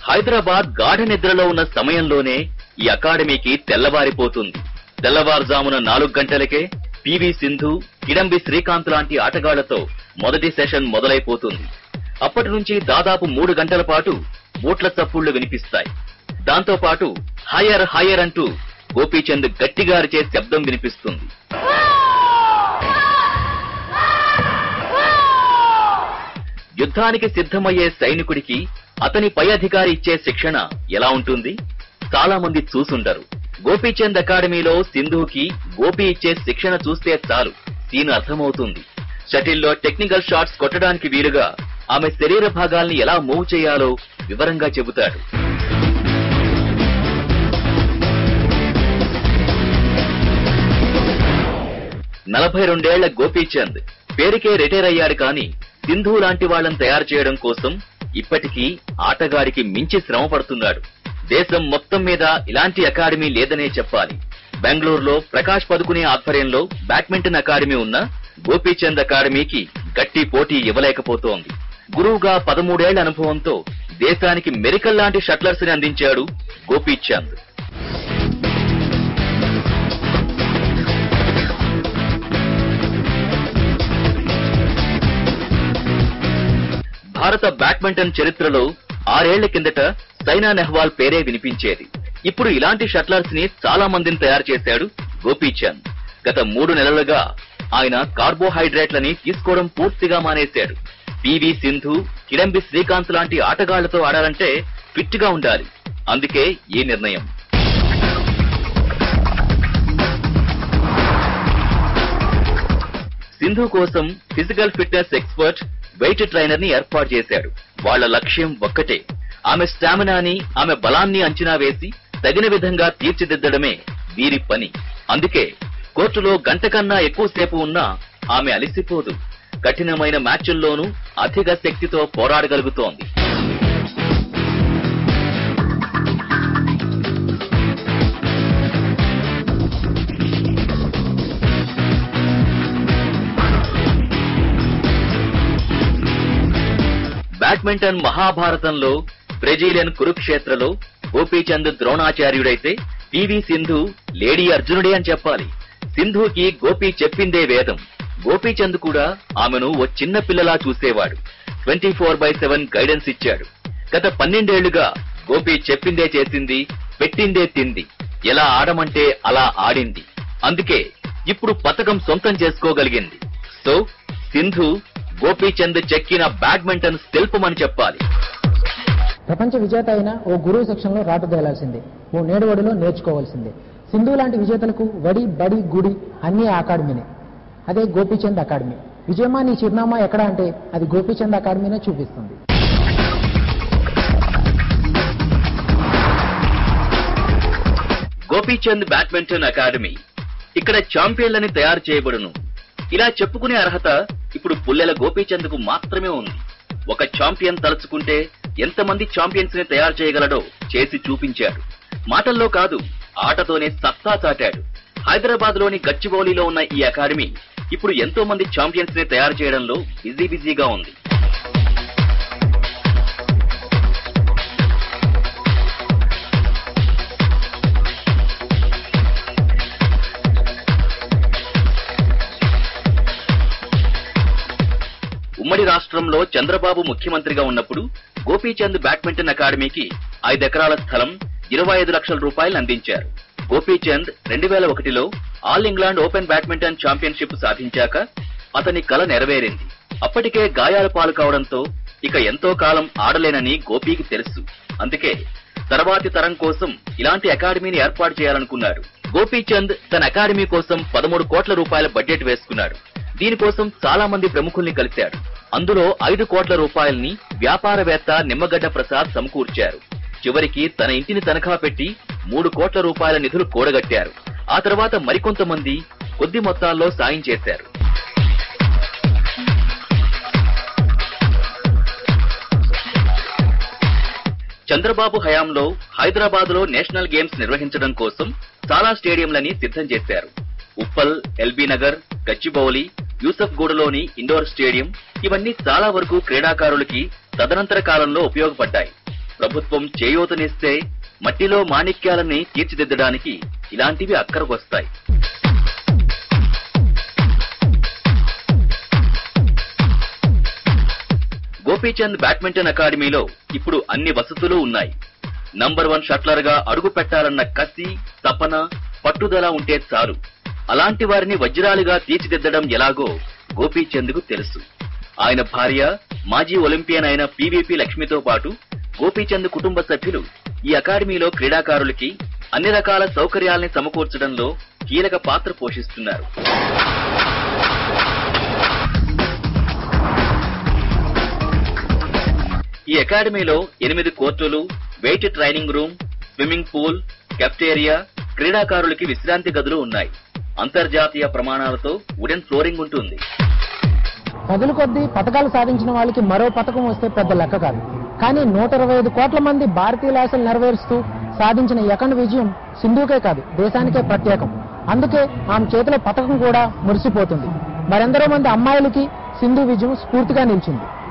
హైదరాబాద్ గాఢ నిద్రలో ఉన్న సమయంలోనే ఈ అకాడమీకి తెల్లవారిపోతుంది తెల్లవారుజామున నాలుగు గంటలకే పివి సింధు కిడంబి శ్రీకాంత్ లాంటి ఆటగాళ్లతో మొదటి సెషన్ మొదలైపోతుంది అప్పటి నుంచి దాదాపు మూడు గంటల పాటు బూట్ల చప్పుళ్లు వినిపిస్తాయి దాంతో పాటు హయర్ హయర్ అంటూ గోపీచంద్ గట్టిగా అరిచే శబ్దం వినిపిస్తుంది యుద్ధానికి సిద్ధమయ్యే సైనికుడికి అతని పై అధికారి ఇచ్చే శిక్షణ ఎలా ఉంటుంది చాలా మంది చూసుండరు గోపీచంద్ అకాడమీలో సింధుకి గోపి ఇచ్చే శిక్షణ చూస్తే చాలు సీన్ అర్థమవుతుంది షటిల్లో టెక్నికల్ షాట్స్ కొట్టడానికి వీలుగా ఆమె శరీర భాగాల్ని ఎలా మూవ్ చేయాలో వివరంగా చెబుతాడు నలభై రెండేళ్ల గోపీచంద్ పేరుకే రిటైర్ అయ్యాడు కానీ సింధు లాంటి వాళ్ళని తయారు చేయడం కోసం ఇప్పటికీ ఆటగాడికి మించి శ్రమ పడుతున్నాడు దేశం మొత్తం మీద ఇలాంటి అకాడమీ లేదనే చెప్పాలి బెంగళూరులో ప్రకాష్ పదుకునే ఆధ్వర్యంలో బ్యాడ్మింటన్ అకాడమీ ఉన్న గోపీచంద్ అకాడమీకి గట్టి పోటీ ఇవ్వలేకపోతోంది గురువుగా పదమూడేళ్ల అనుభవంతో దేశానికి మెరికల్ లాంటి షట్లర్స్ ని అందించాడు గోపీచంద్ భారత బ్యాడ్మింటన్ చరిత్రలో ఆరేళ్ల కిందట సైనా నెహ్వాల్ పేరే వినిపించేది ఇప్పుడు ఇలాంటి షట్లర్స్ ని చాలా మందిని తయారు చేశాడు గోపీచంద్ గత మూడు నెలలుగా ఆయన కార్బోహైడ్రేట్లని తీసుకోవడం పూర్తిగా మానేశాడు పివి సింధు కిడంబి శ్రీకాంత్ లాంటి ఆటగాళ్లతో ఆడాలంటే ఫిట్ గా ఉండాలి అందుకే ఈ నిర్ణయం సింధు కోసం physical fitness expert weight trainer ని ఏర్పాటు చేశాడు వాళ్ళ లక్ష్యం ఒక్కటే ఆమె స్టామినాని ఆమె బలాన్ని అంచనా వేసి తగిన విధంగా తీర్చిదిద్దడమే వీరి పని అందుకే కోర్టులో గంట కన్నా ఎక్కువసేపు ఉన్నా ఆమె అలిసిపోదు కఠినమైన మ్యాచ్ల్లోనూ అధిక శక్తితో పోరాడగలుగుతోంది బ్యాడ్మింటన్ మహాభారతంలో బ్రెజిలియన్ కురుక్షేత్రలో గోపీచంద్ ద్రోణాచార్యుడైతే పివి సింధు లేడీ అర్జునుడే అని చెప్పాలి సింధుకి గోపి చెప్పిందే వేదం గోపీచంద్ కూడా ఆమెను ఓ చిన్న పిల్లలా చూసేవాడు twenty four by seven guidance ఇచ్చాడు గత పన్నెండేళ్లుగా గోపి చెప్పిందే చేసింది పెట్టిందే తింది ఎలా ఆడమంటే అలా ఆడింది అందుకే ఇప్పుడు పథకం సొంతం చేసుకోగలిగింది సో సింధు గోపీచంద్ చెక్కిన బ్యాడ్మింటన్ శిల్పమని చెప్పాలి ప్రపంచ విజేత అయిన ఓ గురువు శిక్షణలో రాటు తేలాల్సిందే ఓ నేడువడిలో నేర్చుకోవాల్సిందే సింధు లాంటి విజేతలకు వడి బడి గుడి అన్నీ ఆ అకాడమీనే అదే గోపీచంద్ అకాడమీ విజయమా నీ చిరునామా ఎక్కడ అంటే అది గోపీచంద్ అకాడమీనే చూపిస్తుంది గోపీచంద్ బ్యాడ్మింటన్ అకాడమీ ఇక్కడ ఛాంపియన్లని తయారు చేయబడును ఇలా చెప్పుకునే అర్హత ఇప్పుడు పుల్లెల గోపీచంద్ కు మాత్రమే ఉంది ఒక ఛాంపియన్ తలుచుకుంటే ఎంతమంది ఛాంపియన్స్ ని తయారు చేయగలడో చేసి చూపించాడు మాటల్లో కాదు ఆటతోనే సత్తా చాటాడు హైదరాబాద్ లోని గచ్చిబౌలిలో ఉన్న ఈ అకాడమీ ఇప్పుడు ఎంతో మంది ఛాంపియన్స్ ని తయారు చేయడంలో బిజీ బిజీగా ఉంది ఉమ్మడి రాష్ట్రంలో చంద్రబాబు ముఖ్యమంత్రిగా ఉన్నప్పుడు గోపీచంద్ బ్యాడ్మింటన్ అకాడమీకి ఐదెకరాల స్థలం ఇరవై ఐదు లక్షల రూపాయలు అందించారు గోపీచంద్ రెండు వేల ఒకటిలో all England open badminton championship సాధించాక అతని కల నెరవేరింది అప్పటికే గాయాల పాలు కావడంతో ఇక ఎంతో కాలం ఆడలేనని గోపీకి తెలుసు అందుకే తర్వాతి తరం కోసం ఇలాంటి అకాడమీని ఏర్పాటు చేయాలనుకున్నాడు గోపీచంద్ తన అకాడమీ కోసం పదమూడు కోట్ల రూపాయల బడ్జెట్ వేసుకున్నాడు దీనికోసం చాలా మంది ప్రముఖుల్ని కలిశాడు అందులో ఐదు కోట్ల రూపాయల్ని వ్యాపారవేత్త నిమ్మగడ్డ ప్రసాద్ సమకూర్చారు చివరికి తన ఇంటిని తనఖా పెట్టి మూడు కోట్ల రూపాయల నిధులు కూడగట్టారు ఆ తర్వాత మరికొంతమంది కొద్ది మొత్తాల్లో సాయం చేశారు చంద్రబాబు హయాంలో హైదరాబాద్ లో నేషనల్ గేమ్స్ నిర్వహించడం కోసం చాలా స్టేడియంలని సిద్ధం చేశారు ఉప్పల్ ఎల్బీ నగర్ గచ్చిబౌలి యూసఫ్ గూడలోని ఇండోర్ స్టేడియం ఇవన్నీ చాలా వరకు క్రీడాకారులకి తదనంతర కాలంలో ఉపయోగపడ్డాయి ప్రభుత్వం చేయూతనిస్తే మట్టిలో మాణిక్యాలని తీర్చిదిద్దడానికి ఇలాంటివి అక్కరకొస్తాయి గోపీచంద్ బ్యాడ్మింటన్ అకాడమీలో ఇప్పుడు అన్ని వసతులు ఉన్నాయి నంబర్ వన్ షట్లర్ గా అడుగు పెట్టాలన్న కసి తపన పట్టుదల ఉంటే చాలు అలాంటి వారిని వజ్రాలుగా తీర్చిదిద్దడం ఎలాగో గోపీచంద్ కు తెలుసు ఆయన భార్య మాజీ ఒలింపియన్ అయిన పివిపి లక్ష్మితో పాటు గోపీచంద్ కుటుంబ సభ్యులు ఈ అకాడమీలో క్రీడాకారులకి అన్ని రకాల సౌకర్యాల్ని సమకూర్చడంలో కీలక పాత్ర పోషిస్తున్నారు ఈ అకాడమీలో ఎనిమిది కోర్టులు weight training room swimming pool cafeteria క్రీడాకారులకి విశ్రాంతి గదులు ఉన్నాయి అంతర్జాతీయ ప్రమాణాలతో వుడెన్ ఫ్లోరింగ్ ఉంటుంది పదుల కొద్దీ పథకాలు సాధించిన వాళ్ళకి మరో పథకం వస్తే పెద్ద లెక్క కాదు కానీ నూట ఇరవై ఐదు కోట్ల మంది భారతీయుల ఆశలు నెరవేరుస్తూ సాధించిన ఈ అఖండ విజయం సింధుకే కాదు దేశానికే ప్రత్యేకం అందుకే ఆమె చేతిలో పథకం కూడా మురిసిపోతుంది మరెందరో మంది అమ్మాయిలకి సింధు విజయం స్ఫూర్తిగా నిలిచింది